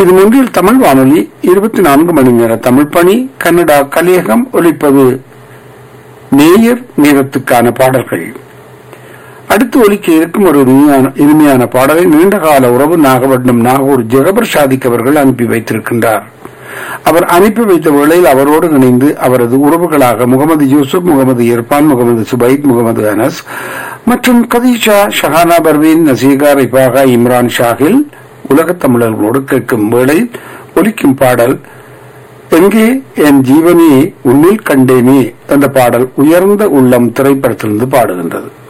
இது முன்றில் தமிழ் வானொலி இருபத்தி நான்கு மணி நேர தமிழ் பணி கன்னடா கலியகம் ஒலிப்பது நேயர் நேரத்துக்கான பாடல்கள் அடுத்து ஒலிக்க இருக்கும் ஒரு இனிமையான இனிமையான பாடலை நீண்டகால உறவு நாகப்பட்டினம் நாகூர் ஜெகபர் ஷாதிக் அவர்கள் அனுப்பி வைத்திருக்கின்றார் அவர் அனுப்பி வைத்த வேளையில் அவரோடு இணைந்து அவரது உறவுகளாக முகமது யூசுப் முகமது இர்பான் முகமது சுபைத் முகமது அனஸ் மற்றும் கதீஷா ஷஹானா பர்வீன் நசீகா ரிபாகா இம்ரான் ஷாஹில் உலகத் தமிழர்களோடு கேட்கும் வேளையில் ஒலிக்கும் பாடல் எங்கே என் ஜீவனே உன்னில் கண்டேனே என்ற பாடல் உயர்ந்த உள்ளம் திரைப்படத்திலிருந்து பாடுகின்றது